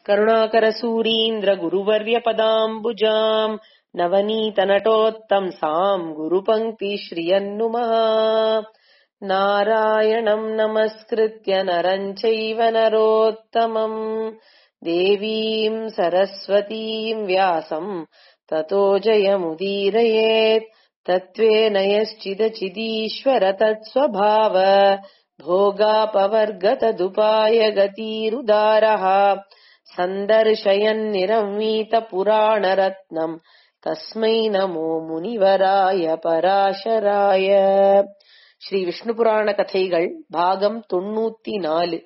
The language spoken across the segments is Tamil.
करुणाकरसूरीन्द्रगुरुवर्यपदाम्बुजाम् नवनीतनटोत्तंसाम् गुरुपङ्क्तिश्रियन्नुमः नारायणम् नमस्कृत्य नरम् चैव नरोत्तमम् देवीम् सरस्वतीम् व्यासम् ततो जयमुदीरयेत् तत्त्वेन यश्चिदचिदीश्वर तत्स्वभाव भोगापवर्गतदुपाय गतिरुदारः सन्दर्शयन्निरमीतपुराणरत्नम् तस्मै नमो முனிவராய பராசராய ஸ்ரீ விஷ்ணு புராண கதைகள் பாகம் தொண்ணூத்தி நாலு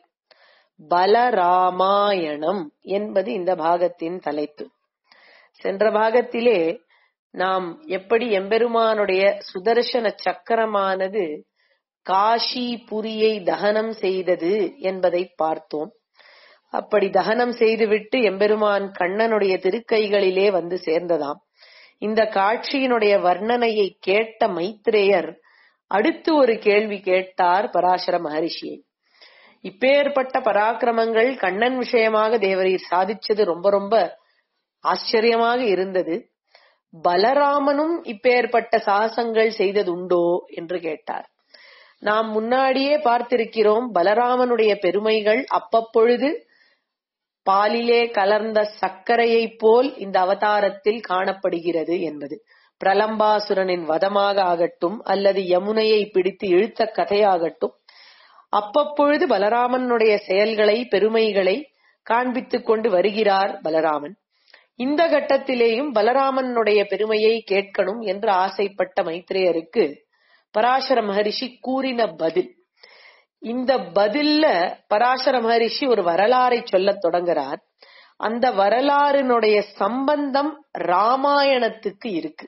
பலராமாயணம் என்பது இந்த பாகத்தின் தலைப்பு சென்ற பாகத்திலே நாம் எப்படி எம்பெருமானுடைய சுதர்சன சக்கரமானது காஷி புரியை தகனம் செய்தது என்பதை பார்த்தோம் அப்படி தகனம் செய்துவிட்டு எம்பெருமான் கண்ணனுடைய திருக்கைகளிலே வந்து சேர்ந்ததாம் இந்த காட்சியினுடைய வர்ணனையை கேட்ட மைத்ரேயர் அடுத்து ஒரு கேள்வி கேட்டார் பராசர மகரிஷியை இப்பேற்பட்ட பராக்கிரமங்கள் கண்ணன் விஷயமாக தேவரீர் சாதிச்சது ரொம்ப ரொம்ப ஆச்சரியமாக இருந்தது பலராமனும் இப்பேற்பட்ட சாகசங்கள் செய்ததுண்டோ என்று கேட்டார் நாம் முன்னாடியே பார்த்திருக்கிறோம் பலராமனுடைய பெருமைகள் அப்பப்பொழுது பாலிலே கலர்ந்த சர்க்கரையைப் போல் இந்த அவதாரத்தில் காணப்படுகிறது என்பது பிரலம்பாசுரனின் வதமாக ஆகட்டும் அல்லது யமுனையை பிடித்து இழுத்த கதையாகட்டும் அப்பப்பொழுது பலராமனுடைய செயல்களை பெருமைகளை காண்பித்துக் கொண்டு வருகிறார் பலராமன் இந்த கட்டத்திலேயும் பலராமனுடைய பெருமையை கேட்கணும் என்று ஆசைப்பட்ட மைத்ரேயருக்கு பராசர மகரிஷி கூறின பதில் இந்த பதில்ல பராசர மகரிஷி ஒரு வரலாறை சொல்லத் தொடங்குறார் அந்த வரலாறினுடைய சம்பந்தம் ராமாயணத்துக்கு இருக்கு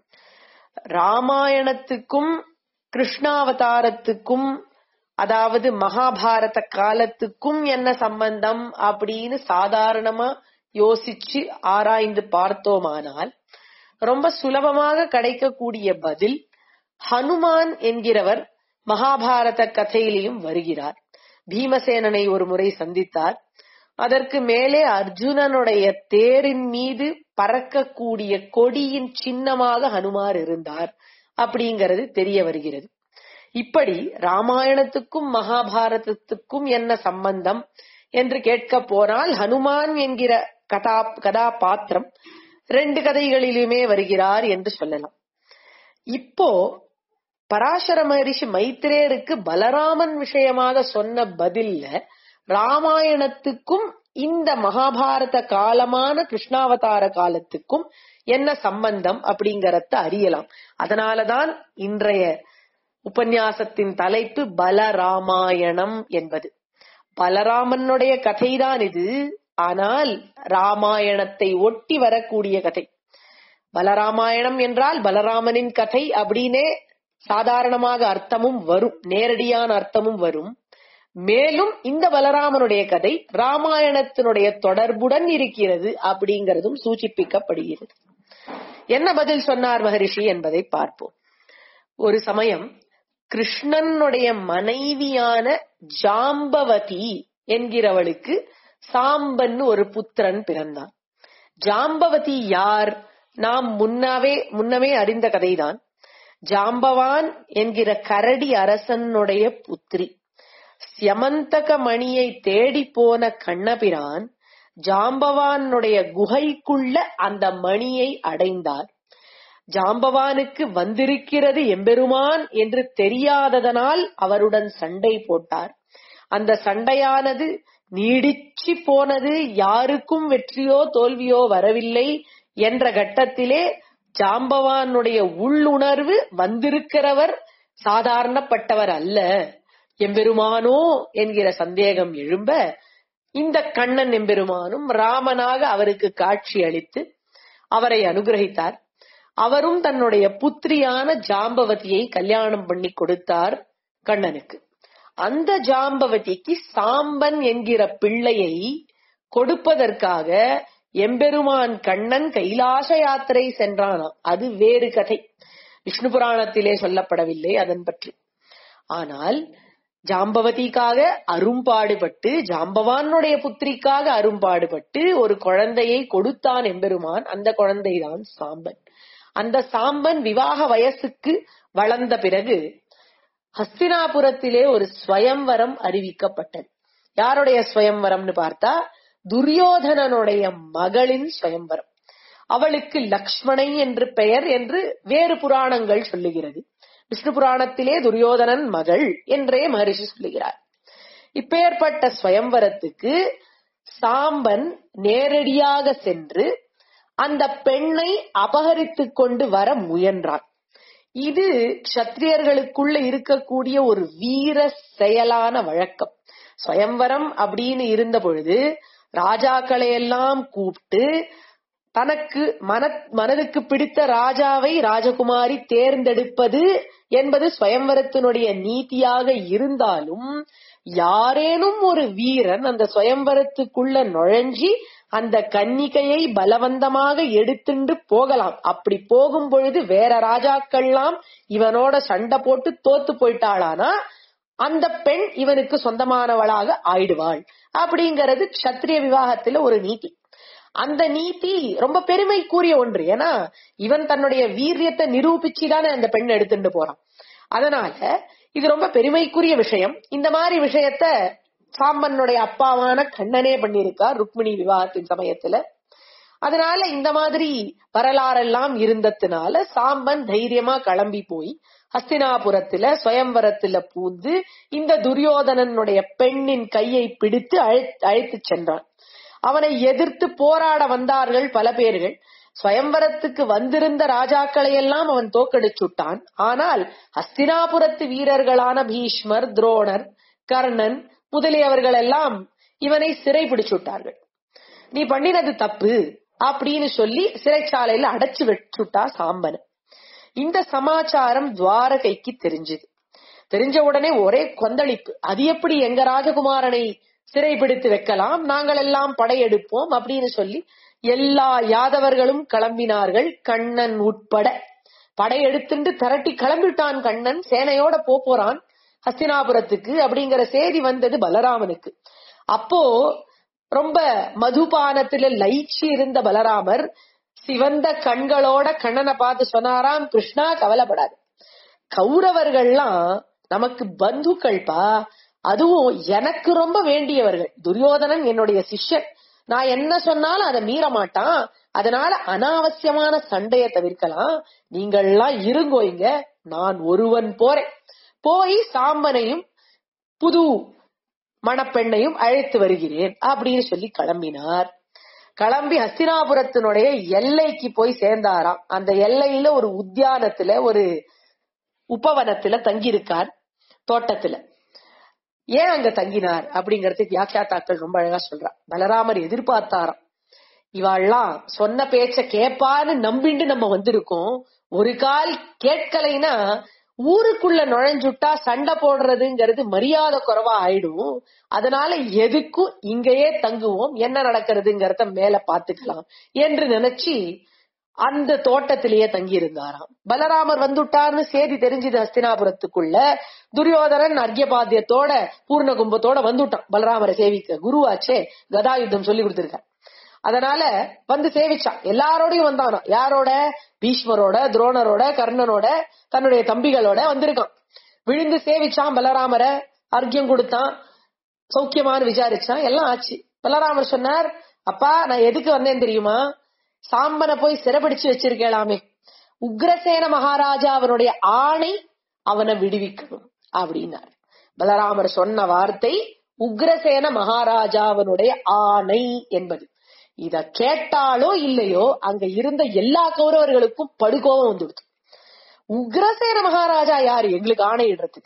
ராமாயணத்துக்கும் கிருஷ்ணாவதாரத்துக்கும் அதாவது மகாபாரத காலத்துக்கும் என்ன சம்பந்தம் அப்படின்னு சாதாரணமா யோசிச்சு ஆராய்ந்து பார்த்தோமானால் ரொம்ப சுலபமாக கிடைக்கக்கூடிய பதில் ஹனுமான் என்கிறவர் மகாபாரத கதையிலையும் வருகிறார் பீமசேனனை ஒரு முறை சந்தித்தார் அதற்கு மேலே அர்ஜுனனுடைய தேரின் மீது பறக்கக்கூடிய கொடியின் சின்னமாக ஹனுமார் இருந்தார் அப்படிங்கிறது தெரிய வருகிறது இப்படி ராமாயணத்துக்கும் மகாபாரதத்துக்கும் என்ன சம்பந்தம் என்று கேட்க போனால் ஹனுமான் என்கிற கதா கதாபாத்திரம் ரெண்டு கதைகளிலுமே வருகிறார் என்று சொல்லலாம் இப்போ பராசர மகரிஷி மைத்ரேயருக்கு பலராமன் விஷயமாக சொன்ன பதில்ல ராமாயணத்துக்கும் இந்த மகாபாரத காலமான கிருஷ்ணாவதார காலத்துக்கும் என்ன சம்பந்தம் அப்படிங்கறத அறியலாம் அதனாலதான் இன்றைய உபன்யாசத்தின் தலைப்பு பலராமாயணம் என்பது பலராமனுடைய கதைதான் இது ஆனால் ராமாயணத்தை ஒட்டி வரக்கூடிய கதை பலராமாயணம் என்றால் பலராமனின் கதை அப்படின்னே சாதாரணமாக அர்த்தமும் வரும் நேரடியான அர்த்தமும் வரும் மேலும் இந்த பலராமனுடைய கதை ராமாயணத்தினுடைய தொடர்புடன் இருக்கிறது அப்படிங்கறதும் சூச்சிப்பிக்கப்படுகிறது என்ன பதில் சொன்னார் மகரிஷி என்பதை பார்ப்போம் ஒரு சமயம் கிருஷ்ணனுடைய மனைவியான ஜாம்பவதி என்கிறவளுக்கு சாம்பன் ஒரு புத்திரன் பிறந்தான் ஜாம்பவதி யார் நாம் முன்னாவே முன்னமே அறிந்த கதைதான் ஜாம்பவான் என்கிற கரடி அரசனுடைய புத்திரி சியமந்தக மணியை தேடி போன கண்ணபிரான் ஜாம்பவானுடைய குகைக்குள்ள அந்த மணியை அடைந்தார் ஜாம்பவானுக்கு வந்திருக்கிறது எம்பெருமான் என்று தெரியாததனால் அவருடன் சண்டை போட்டார் அந்த சண்டையானது நீடிச்சு போனது யாருக்கும் வெற்றியோ தோல்வியோ வரவில்லை என்ற கட்டத்திலே ஜாம்பவானுடைய உள்ளுணர்வு வந்திருக்கிறவர் சாதாரணப்பட்டவர் அல்ல எம்பெருமானோ என்கிற சந்தேகம் எழும்ப இந்த கண்ணன் எம்பெருமானும் ராமனாக அவருக்கு காட்சி அளித்து அவரை அனுகிரகித்தார் அவரும் தன்னுடைய புத்திரியான ஜாம்பவதியை கல்யாணம் பண்ணி கொடுத்தார் கண்ணனுக்கு அந்த ஜாம்பவதிக்கு சாம்பன் என்கிற பிள்ளையை கொடுப்பதற்காக எம்பெருமான் கண்ணன் கைலாச யாத்திரை சென்றானாம் அது வேறு கதை விஷ்ணு புராணத்திலே சொல்லப்படவில்லை அதன் பற்றி ஆனால் ஜாம்பவதிக்காக அரும்பாடுபட்டு ஜாம்பவானுடைய புத்திரிக்காக அரும்பாடுபட்டு ஒரு குழந்தையை கொடுத்தான் எம்பெருமான் அந்த குழந்தைதான் சாம்பன் அந்த சாம்பன் விவாக வயசுக்கு வளர்ந்த பிறகு ஹஸ்தினாபுரத்திலே ஒரு ஸ்வயம்வரம் அறிவிக்கப்பட்டது யாருடைய ஸ்வயம்வரம்னு பார்த்தா துரியோதனனுடைய மகளின் ஸ்வயம்வரம் அவளுக்கு லக்ஷ்மணை என்று பெயர் என்று வேறு புராணங்கள் சொல்லுகிறது விஷ்ணு புராணத்திலே துரியோதனன் மகள் என்றே மகரிஷி சொல்லுகிறார் இப்பேற்பட்ட ஸ்வயம்வரத்துக்கு சாம்பன் நேரடியாக சென்று அந்த பெண்ணை அபகரித்துக் கொண்டு வர முயன்றான் இது க்ஷத்திரியர்களுக்குள்ள இருக்கக்கூடிய ஒரு வீர செயலான வழக்கம் ஸ்வயம்வரம் அப்படின்னு இருந்த பொழுது ராஜாக்களை எல்லாம் கூப்பிட்டு தனக்கு மன மனதுக்கு பிடித்த ராஜாவை ராஜகுமாரி தேர்ந்தெடுப்பது என்பது ஸ்வயம்வரத்தினுடைய நீதியாக இருந்தாலும் யாரேனும் ஒரு வீரன் அந்த ஸ்வயம்வரத்துக்குள்ள நுழைஞ்சி அந்த கன்னிகையை பலவந்தமாக எடுத்துண்டு போகலாம் அப்படி போகும் பொழுது வேற ராஜாக்கள்லாம் இவனோட சண்டை போட்டு தோத்து போயிட்டாளானா அந்த பெண் இவனுக்கு சொந்தமானவளாக ஆயிடுவாள் அப்படிங்கறது க்ஷத்ரிய விவாகத்துல ஒரு நீதி அந்த நீதி ரொம்ப பெருமைக்குரிய ஒன்று ஏன்னா இவன் தன்னுடைய வீரியத்தை நிரூபிச்சுதானே அந்த பெண் எடுத்துட்டு போறான் அதனால இது ரொம்ப பெருமைக்குரிய விஷயம் இந்த மாதிரி விஷயத்த சாம்பனுடைய அப்பாவான கண்ணனே பண்ணியிருக்கார் ருக்மிணி விவாகத்தின் சமயத்துல அதனால இந்த மாதிரி வரலாறெல்லாம் இருந்ததுனால சாம்பன் தைரியமா கிளம்பி போய் ஹஸ்தினாபுரத்துல ஸ்வயம்வரத்துல பூந்து இந்த துரியோதனனுடைய பெண்ணின் கையை பிடித்து அழைத்து சென்றான் அவனை எதிர்த்து போராட வந்தார்கள் பல பேர்கள் ஸ்வயம்வரத்துக்கு வந்திருந்த ராஜாக்களை எல்லாம் அவன் தோக்கடிச்சுட்டான் ஆனால் ஹஸ்தினாபுரத்து வீரர்களான பீஷ்மர் துரோணர் கர்ணன் முதலியவர்கள் எல்லாம் இவனை சிறை பிடிச்சுட்டார்கள் நீ பண்ணினது தப்பு அப்படின்னு சொல்லி சிறைச்சாலையில அடைச்சு வச்சுட்டா சாம்பன இந்த சமாச்சாரம் துவாரகைக்கு தெரிஞ்சது தெரிஞ்ச உடனே ஒரே கொந்தளிப்பு அது எப்படி எங்க ராஜகுமாரனை சிறைபிடித்து வைக்கலாம் நாங்கள் எல்லாம் படையெடுப்போம் அப்படின்னு சொல்லி எல்லா யாதவர்களும் கிளம்பினார்கள் கண்ணன் உட்பட படையெடுத்துட்டு திரட்டி கிளம்பிட்டான் கண்ணன் சேனையோட போறான் ஹஸ்தினாபுரத்துக்கு அப்படிங்கிற செய்தி வந்தது பலராமனுக்கு அப்போ ரொம்ப மதுபானத்துல லயிச்சு இருந்த பலராமர் சிவந்த கண்களோட கண்ணனை பார்த்து சொன்னாராம் கிருஷ்ணா கவலைப்படாது கௌரவர்கள்லாம் நமக்கு பந்துக்கள்பா அதுவும் எனக்கு ரொம்ப வேண்டியவர்கள் துரியோதனன் என்னுடைய சிஷ்யன் நான் என்ன சொன்னாலும் அதை மீற மாட்டான் அதனால அனாவசியமான சண்டைய தவிர்க்கலாம் நீங்கள்லாம் இருங்கோ இங்க நான் ஒருவன் போறேன் போய் சாம்பனையும் புது மணப்பெண்ணையும் அழைத்து வருகிறேன் அப்படின்னு சொல்லி கிளம்பினார் கிளம்பி ஹஸ்தினாபுரத்தினுடைய எல்லைக்கு போய் சேர்ந்தாராம் அந்த எல்லையில ஒரு உத்தியானத்துல ஒரு உபவனத்துல தங்கியிருக்கார் தோட்டத்துல ஏன் அங்க தங்கினார் அப்படிங்கறதுக்கு வியாக்கியாத்தாக்கள் ரொம்ப அழகா சொல்றா பலராமர் எதிர்பார்த்தாராம் இவாள்லாம் சொன்ன பேச்ச கேப்பான்னு நம்பிண்டு நம்ம வந்திருக்கோம் ஒரு கால் கேட்கலைன்னா ஊருக்குள்ள நுழைஞ்சுட்டா சண்டை போடுறதுங்கிறது மரியாதை குறைவா ஆயிடும் அதனால எதுக்கும் இங்கேயே தங்குவோம் என்ன நடக்கிறதுங்கிறத மேல பாத்துக்கலாம் என்று நினைச்சு அந்த தோட்டத்திலேயே தங்கி இருந்தாராம் பலராமர் வந்துட்டார்னு செய்தி தெரிஞ்சது ஹஸ்தினாபுரத்துக்குள்ள துரியோதரன் அர்க்கியபாத்தியத்தோட பூர்ண கும்பத்தோட வந்துட்டான் பலராமரை சேவிக்க குருவாச்சே கதா யுத்தம் சொல்லி கொடுத்திருக்கார் அதனால வந்து சேவிச்சான் எல்லாரோடையும் வந்தானா யாரோட பீஷ்மரோட துரோணரோட கர்ணனோட தன்னுடைய தம்பிகளோட வந்திருக்கான் விழுந்து சேவிச்சான் பலராமரை அர்க்கியம் கொடுத்தான் சௌக்கியமானு விசாரிச்சான் எல்லாம் ஆச்சு பலராமர் சொன்னார் அப்பா நான் எதுக்கு வந்தேன் தெரியுமா சாம்பனை போய் சிறப்பிடிச்சு வச்சிருக்கலாமே உக்ரசேன மகாராஜா அவனுடைய ஆணை அவனை விடுவிக்கணும் அப்படின்னார் பலராமர் சொன்ன வார்த்தை உக்ரசேன மகாராஜாவனுடைய ஆணை என்பது இத கேட்டாலோ இல்லையோ அங்க இருந்த எல்லா கௌரவர்களுக்கும் படுகோவம் வந்துடுது உக்ரசேன மகாராஜா யாரு எங்களுக்கு ஆணையிடுறதுக்கு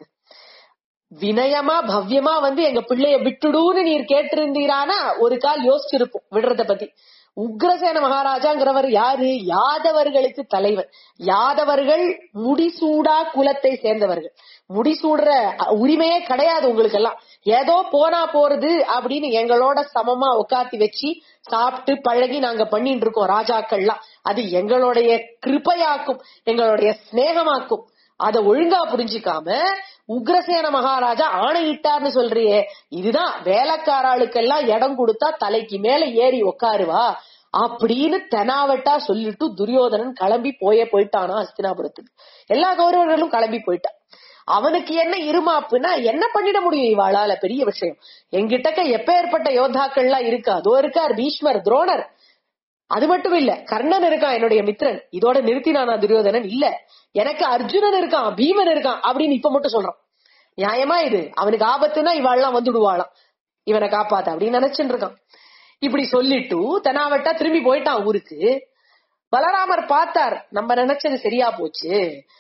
வினயமா பவ்யமா வந்து எங்க பிள்ளைய விட்டுடுன்னு நீர் கேட்டிருந்தீரானா ஒரு கால் யோசிச்சிருப்போம் விடுறத பத்தி உக்ரசேன மகாராஜாங்கிறவர் யாரு யாதவர்களுக்கு தலைவர் யாதவர்கள் முடிசூடா குலத்தை சேர்ந்தவர்கள் முடிசூடுற உரிமையே கிடையாது உங்களுக்கு எல்லாம் ஏதோ போனா போறது அப்படின்னு எங்களோட சமமா உட்காத்தி வச்சு சாப்பிட்டு பழகி நாங்க பண்ணிட்டு இருக்கோம் ராஜாக்கள்லாம் அது எங்களுடைய கிருப்பையாக்கும் எங்களுடைய சிநேகமாக்கும் அத ஒழுங்கா புரிஞ்சுக்காம உக்ரசேன மகாராஜா ஆணையிட்டார்னு சொல்றியே இதுதான் வேலைக்காராளுக்கெல்லாம் இடம் கொடுத்தா தலைக்கு மேல ஏறி உக்காருவா அப்படின்னு தெனாவட்டா சொல்லிட்டு துரியோதனன் கிளம்பி போயே போயிட்டானா ஹஸ்தினாபுரத்துக்கு எல்லா கௌரவர்களும் கிளம்பி போயிட்டான் அவனுக்கு என்ன இருமாப்புனா என்ன பண்ணிட முடியும் இவாளால பெரிய விஷயம் எங்கிட்டக்க எப்பேற்பட்ட யோத்தாக்கள்லாம் இருக்கு அதோ இருக்கார் பீஷ்மர் துரோணர் அது மட்டும் இல்ல கர்ணன் இருக்கான் என்னுடைய மித்திரன் இதோட நிறுத்தினானா துரியோதனன் இல்ல எனக்கு அர்ஜுனன் இருக்கான் பீமன் இருக்கான் அப்படின்னு இப்ப மட்டும் சொல்றான் நியாயமா இது அவனுக்கு ஆபத்துனா இவாள்லாம் வந்துடுவாளாம் இவனை காப்பாத்த அப்படின்னு நினைச்சுட்டு இருக்கான் இப்படி சொல்லிட்டு தெனாவட்டா திரும்பி போயிட்டான் ஊருக்கு பலராமர் பார்த்தார் நம்ம நினைச்சது சரியா போச்சு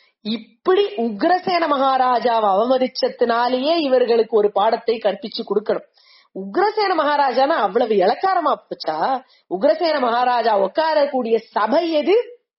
இப்படி உக்ரசேன மகாராஜாவை அவமதிச்சதுனாலேயே இவர்களுக்கு ஒரு பாடத்தை கற்பிச்சு கொடுக்கணும் உக்ரசேன மகாராஜானா அவ்வளவு இலக்காரமா போச்சா உக்ரசேன மகாராஜா உட்காரக்கூடிய சபை எது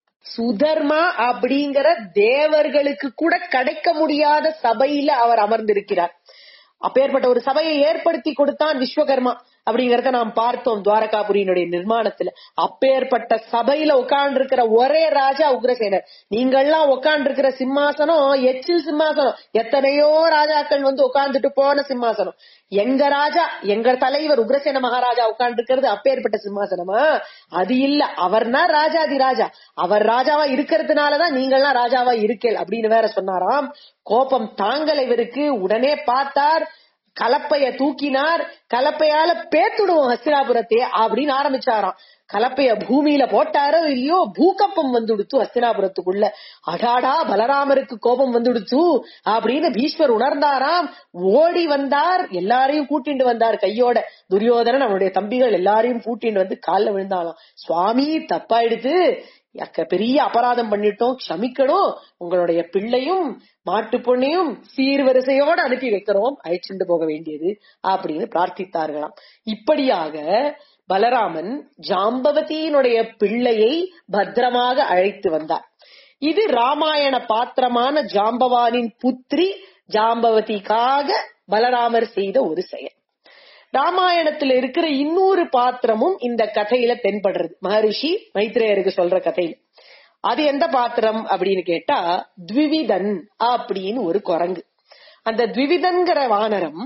சுதர்மா அப்படிங்கிற தேவர்களுக்கு கூட கிடைக்க முடியாத சபையில அவர் அமர்ந்திருக்கிறார் அப்பேற்பட்ட ஒரு சபையை ஏற்படுத்தி கொடுத்தான் விஸ்வகர்மா அப்படிங்கறத நாம் பார்த்தோம் துவாரகாபுரியினுடைய நிர்மாணத்துல அப்பேற்பட்ட சபையில உட்கார்ந்து இருக்கிற ஒரே ராஜா உக்ரசேனர் நீங்கள்லாம் உட்கார்ந்து இருக்கிற சிம்மாசனம் எச்சில் சிம்மாசனம் எத்தனையோ ராஜாக்கள் வந்து உட்கார்ந்துட்டு போன சிம்மாசனம் எங்க ராஜா எங்க தலைவர் உக்ரசேன மகாராஜா உட்கார்ந்து இருக்கிறது அப்பேற்பட்ட சிம்மாசனமா அது இல்ல அவர்னா ராஜாதி ராஜா அவர் ராஜாவா இருக்கிறதுனாலதான் நீங்கள்லாம் ராஜாவா இருக்கேள் அப்படின்னு வேற சொன்னாராம் கோபம் தாங்கல இவருக்கு உடனே பார்த்தார் கலப்பைய தூக்கினார் கலப்பையால பேத்துடுவோம் ஹஸ்தினாபுரத்தையே அப்படின்னு ஆரம்பிச்சாராம் கலப்பைய பூமியில போட்டாரோ இல்லையோ பூகம்பம் வந்துடுத்து ஹஸ்தினாபுரத்துக்குள்ள அடாடா பலராமருக்கு கோபம் வந்துடுத்து அப்படின்னு பீஷ்மர் உணர்ந்தாராம் ஓடி வந்தார் எல்லாரையும் கூட்டிட்டு வந்தார் கையோட துரியோதனன் அவனுடைய தம்பிகள் எல்லாரையும் கூட்டிட்டு வந்து கால்ல விழுந்தாலாம் சுவாமி தப்பாயிடுது அக்க பெரிய அபராதம் பண்ணிட்டோம் க்ஷமிக்கணும் உங்களுடைய பிள்ளையும் மாட்டு பொண்ணையும் சீர்வரிசையோட அனுப்பி வைக்கிறோம் அழைச்சிட்டு போக வேண்டியது அப்படின்னு பிரார்த்தித்தார்களாம் இப்படியாக பலராமன் ஜாம்பவதியினுடைய பிள்ளையை பத்திரமாக அழைத்து வந்தார் இது ராமாயண பாத்திரமான ஜாம்பவானின் புத்திரி ஜாம்பவதிக்காக பலராமர் செய்த ஒரு செயல் ராமாயணத்துல இருக்கிற இன்னொரு பாத்திரமும் இந்த கதையில தென்படுறது மகரிஷி மைத்ரேயருக்கு சொல்ற கதையில அது எந்த பாத்திரம் அப்படின்னு கேட்டா த்விவிதன் அப்படின்னு ஒரு குரங்கு அந்த த்விவிதன்கிற வானரம்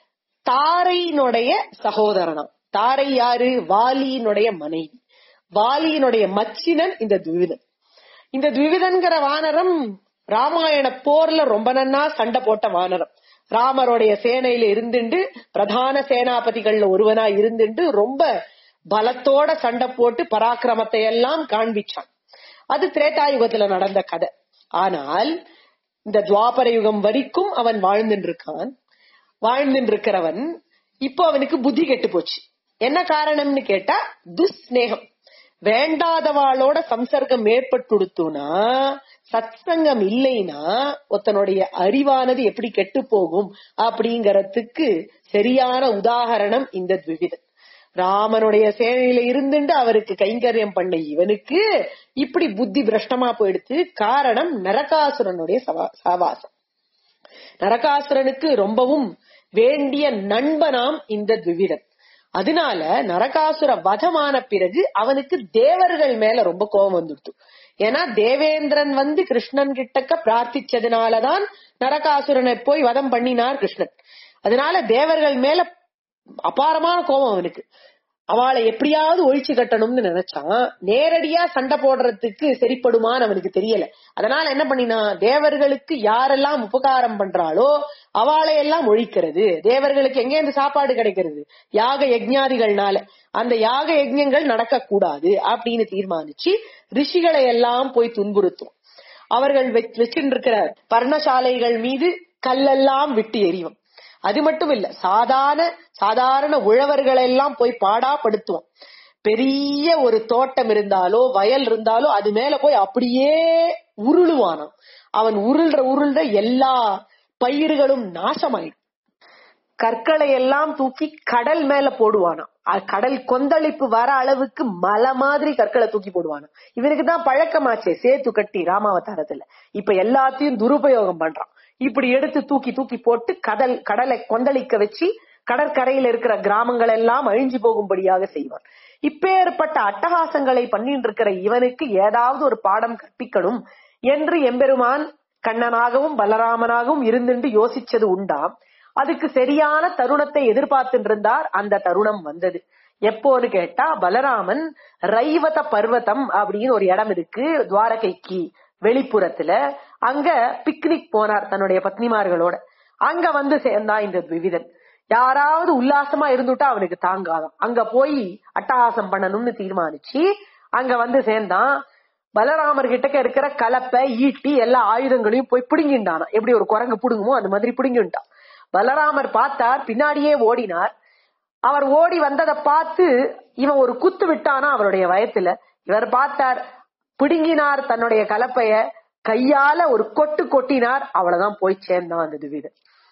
தாரையினுடைய சகோதரனம் தாரை யாரு வாலியினுடைய மனைவி வாலியினுடைய மச்சினன் இந்த த்விவிதன் இந்த த்விவிதன்கிற வானரம் ராமாயண போர்ல ரொம்ப நன்னா சண்டை போட்ட வானரம் ராமருடைய சேனையில இருந்துண்டு பிரதான சேனாபதிகள்ல ஒருவனா இருந்துண்டு ரொம்ப பலத்தோட சண்டை போட்டு பராக்கிரமத்தை எல்லாம் காண்பிச்சான் அது திரேதாயுகத்துல நடந்த கதை ஆனால் இந்த துவாபர யுகம் வரைக்கும் அவன் வாழ்ந்துட்டு இருக்கான் வாழ்ந்துட்டு இருக்கிறவன் இப்போ அவனுக்கு புத்தி கெட்டு போச்சு என்ன காரணம்னு கேட்டா துஸ்நேகம் வேண்டாதவாளோட சம்சர்க்கம் ஏற்பட்டுடுத்துனா சத்சங்கம் இல்லைன்னா ஒருத்தனுடைய அறிவானது எப்படி கெட்டு போகும் அப்படிங்கறதுக்கு சரியான உதாகரணம் இந்த த்விவிதன் ராமனுடைய சேனையில இருந்துட்டு அவருக்கு கைங்கரியம் பண்ண இவனுக்கு இப்படி புத்தி பிரஷ்டமா போயிடுச்சு காரணம் நரகாசுரனுடைய சவா- சாவாசம் நரகாசுரனுக்கு ரொம்பவும் வேண்டிய நண்பனாம் இந்த த்விவிதன் அதனால நரகாசுர வதமான பிறகு அவனுக்கு தேவர்கள் மேல ரொம்ப கோபம் வந்துடுத்து ஏன்னா தேவேந்திரன் வந்து கிருஷ்ணன் கிட்டக்க பிரார்த்திச்சதுனாலதான் நரகாசுரனை போய் வதம் பண்ணினார் கிருஷ்ணன் அதனால தேவர்கள் மேல அபாரமான கோபம் அவனுக்கு அவளை எப்படியாவது ஒழிச்சு கட்டணும்னு நினைச்சான் நேரடியா சண்டை போடுறதுக்கு சரிப்படுமான்னு அவனுக்கு தெரியல அதனால என்ன பண்ணினா தேவர்களுக்கு யாரெல்லாம் உபகாரம் பண்றாளோ அவளை எல்லாம் ஒழிக்கிறது தேவர்களுக்கு எங்க இருந்து சாப்பாடு கிடைக்கிறது யாக யஜ்ஞாதிகள்னால அந்த யாக யஜ்ஞங்கள் நடக்க கூடாது அப்படின்னு தீர்மானிச்சு ரிஷிகளை எல்லாம் போய் துன்புறுத்தும் அவர்கள் வச்சிருக்கிற பர்ணசாலைகள் மீது கல்லெல்லாம் விட்டு எறியும் அது மட்டும் இல்ல சாதாரண சாதாரண உழவர்கள் எல்லாம் போய் பாடாப்படுத்துவோம் பெரிய ஒரு தோட்டம் இருந்தாலோ வயல் இருந்தாலோ அது மேல போய் அப்படியே உருளுவானாம் அவன் உருள்ற உருள்ற எல்லா பயிர்களும் நாசமாயிடும் கற்களை எல்லாம் தூக்கி கடல் மேல போடுவானாம் அ- கடல் கொந்தளிப்பு வர அளவுக்கு மலை மாதிரி கற்களை தூக்கி போடுவானாம் இவனுக்கு தான் பழக்கமாச்சே சேத்து கட்டி ராமாவதாரத்துல இப்ப எல்லாத்தையும் துருபயோகம் பண்றான் இப்படி எடுத்து தூக்கி தூக்கி போட்டு கடல் கடலை கொந்தளிக்க வச்சு கடற்கரையில இருக்கிற கிராமங்கள் எல்லாம் அழிஞ்சு போகும்படியாக செய்வான் இப்பேற்பட்ட அட்டகாசங்களை பண்ணிட்டு இருக்கிற இவனுக்கு ஏதாவது ஒரு பாடம் கற்பிக்கணும் என்று எம்பெருமான் கண்ணனாகவும் பலராமனாகவும் இருந்துட்டு யோசிச்சது உண்டாம் அதுக்கு சரியான தருணத்தை எதிர்பார்த்துட்டு இருந்தார் அந்த தருணம் வந்தது எப்போன்னு கேட்டா பலராமன் ரைவத பர்வதம் அப்படின்னு ஒரு இடம் இருக்கு துவாரகைக்கு வெளிப்புறத்துல அங்க பிக்னிக் போனார் தன்னுடைய பத்னிமார்களோட அங்க வந்து சேர்ந்தான் இந்த விவிதன் யாராவது உல்லாசமா இருந்துட்டா அவனுக்கு தாங்காதான் அங்க போய் அட்டகாசம் பண்ணணும்னு தீர்மானிச்சு அங்க வந்து சேர்ந்தான் பலராமர் கிட்டக்க இருக்கிற கலப்பை ஈட்டி எல்லா ஆயுதங்களையும் போய் பிடுங்கிண்டானா எப்படி ஒரு குரங்கு பிடுங்குமோ அந்த மாதிரி பிடுங்கிட்டான் பலராமர் பார்த்தார் பின்னாடியே ஓடினார் அவர் ஓடி வந்ததை பார்த்து இவன் ஒரு குத்து விட்டானா அவருடைய வயத்துல இவர் பார்த்தார் பிடுங்கினார் தன்னுடைய கலப்பைய கையால ஒரு கொட்டு கொட்டினார் அவ்வளவுதான் போய் சேர்ந்தான் அந்த துவிதன்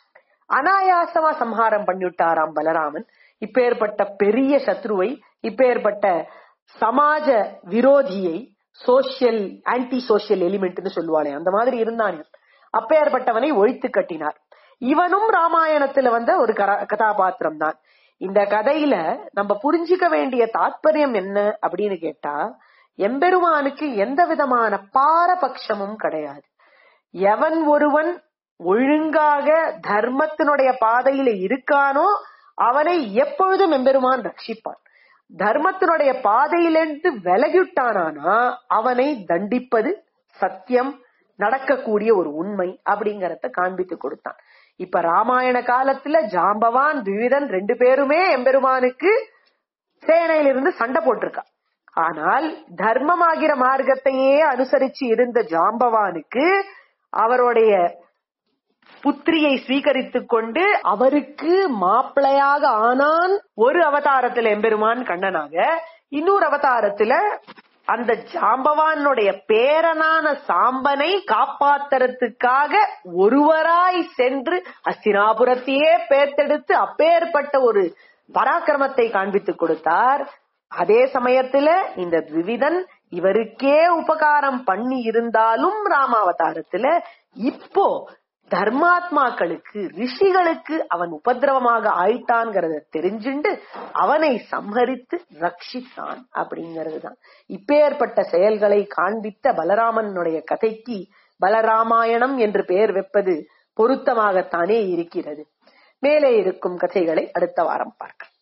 அனாயாசமா சம்ஹாரம் பண்ணிவிட்டாராம் பலராமன் இப்பேற்பட்ட பெரிய சத்ருவை இப்பேற்பட்ட சமாஜ விரோதியை சோசியல் ஆன்டி சோசியல் எலிமெண்ட்னு சொல்லுவாளே அந்த மாதிரி இருந்தான் இவன். அப்பேற்பட்டவனை ஒழித்து கட்டினார் இவனும் ராமாயணத்துல வந்த ஒரு கரா- கதாபாத்திரம் தான் இந்த கதையில நம்ம புரிஞ்சுக்க வேண்டிய தாத்பரியம் என்ன அப்படின்னு கேட்டா எம்பெருமானுக்கு எந்த விதமான பாரபட்சமும் கிடையாது எவன் ஒருவன் ஒழுங்காக தர்மத்தினுடைய பாதையில இருக்கானோ அவனை எப்பொழுதும் எம்பெருமான் ரட்சிப்பான் தர்மத்தினுடைய பாதையிலிருந்து விலகிட்டானானா அவனை தண்டிப்பது சத்தியம் நடக்கக்கூடிய ஒரு உண்மை அப்படிங்கறத காண்பித்து கொடுத்தான் இப்ப ராமாயண காலத்துல ஜாம்பவான் துவிதன் ரெண்டு பேருமே எம்பெருமானுக்கு சேனையிலிருந்து சண்டை போட்டிருக்கா ஆனால் தர்மமாகிற மார்க்கத்தையே அனுசரிச்சு இருந்த ஜாம்பவானுக்கு அவருடைய புத்திரியை ஸ்வீகரித்துக் கொண்டு அவருக்கு மாப்பிள்ளையாக ஆனான் ஒரு அவதாரத்துல எம்பெருமான் கண்ணனாக இன்னொரு அவதாரத்துல அந்த ஜாம்பவானுடைய பேரனான சாம்பனை காப்பாத்துறதுக்காக ஒருவராய் சென்று அஸ்தினாபுரத்தையே பேர்த்தெடுத்து அப்பேற்பட்ட ஒரு பராக்கிரமத்தை காண்பித்துக் கொடுத்தார் அதே சமயத்துல இந்த விவிதன் இவருக்கே உபகாரம் பண்ணி இருந்தாலும் ராமாவதாரத்துல இப்போ தர்மாத்மாக்களுக்கு ரிஷிகளுக்கு அவன் உபதிரவமாக ஆயிட்டான்ங்கிறத தெரிஞ்சுண்டு அவனை சம்ஹரித்து ரட்சித்தான் அப்படிங்கறதுதான் இப்பேற்பட்ட செயல்களை காண்பித்த பலராமனுடைய கதைக்கு பலராமாயணம் என்று பெயர் வைப்பது பொருத்தமாகத்தானே இருக்கிறது மேலே இருக்கும் கதைகளை அடுத்த வாரம் பார்க்கலாம்